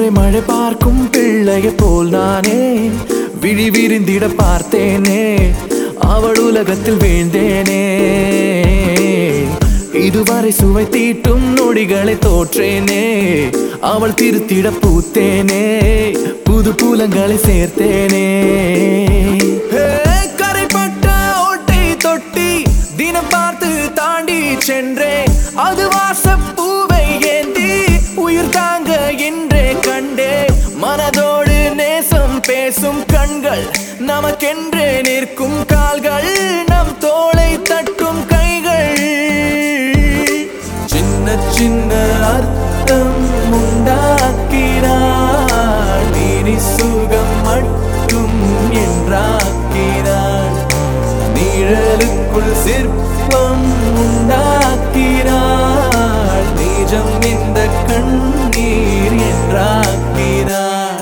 முறை மழை பார்க்கும் பிள்ளைய போல் நானே விழி விரிந்திட பார்த்தேனே அவள் உலகத்தில் வீழ்ந்தேனே இதுவரை சுவை தீட்டும் நொடிகளை தோற்றேனே அவள் திருத்திட பூத்தேனே புது பூலங்களை சேர்த்தேனே ஹே, கரைப்பட்ட ஓட்டை தொட்டி தினம் பார்த்து தாண்டி சென்றேன் அது வாசப்பூவை ஏந்தி உயிர் தாங்க என்றே கண்டே மனதோடு நேசம் பேசும் கண்கள் நமக்கென்றே நிற்கும் கால்கள் நம் தோளை தட்டும் கைகள் சின்ன சின்ன அர்த்தம் உண்டாக்கிறாள் நீரி சுகம் மட்டும் என்றாக்கிறாள் நிழலுக்குள் சிற்பம் உண்டாக்கிறாள் நிஜம் இந்த கண்ணீர் என்றாக்கிறாள்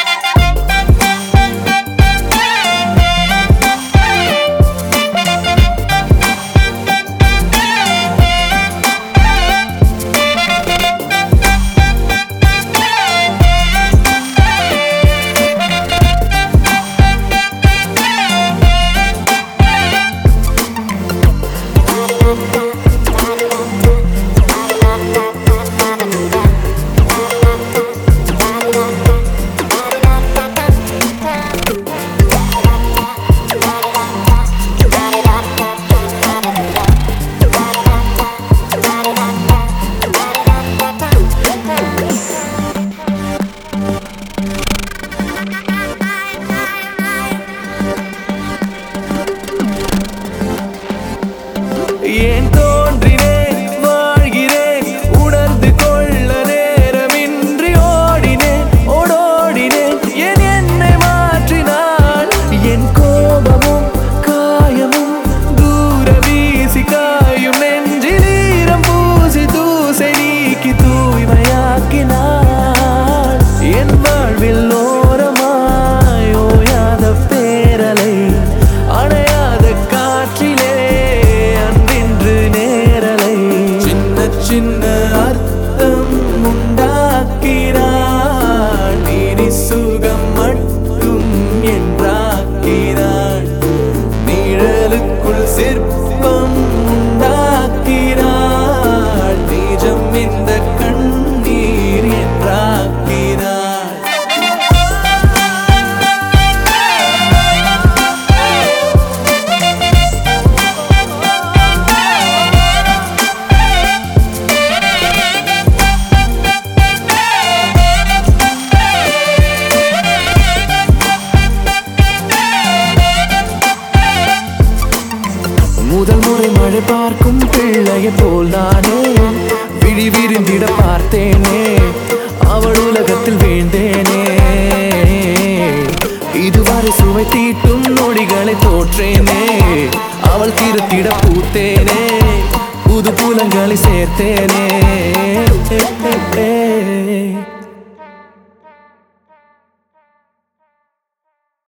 ஏன் தோன்றினேன் வாழ்கிறேன் உணர்ந்து கொள்ள நேரமின்றி ஓடினேன் ஓடோடினேன் என் என்னை மாற்றினாள் என் கோபமும் காயமும் தூர வீசி காயும் நெஞ்சில் ஈரம் பூசி தூசை நீக்கி தூய்மையாக்கினாள் என் வாழ்வில் ஓரமாய் ஓயாத பேரலை அணையாத காற்றிலே அன்றின்று நேரலை சின்ன சின்ன அர்த்தம் உண்டாக்கிறாள் நீரி சுகம் மட்டும் என்றாக்கிறாள் நிழலுக்குள் சிற்பம் உண்டாக்கிறாள் நிஜம் இந்த கண்ணீர் என்றாக்கிறாள் முதல் முறை மழை பார்க்கும் பிள்ளைய போல் நானே விழி விரிந்திட பார்த்தேனே அவள் உலகத்தில் வீழ்ந்தேனே இதுவரை சுவை தீட்டும் நொடிகளை தோற்றேனே அவள் திருத்திட பூத்தேனே புது புலங்களை சேர்த்தேனே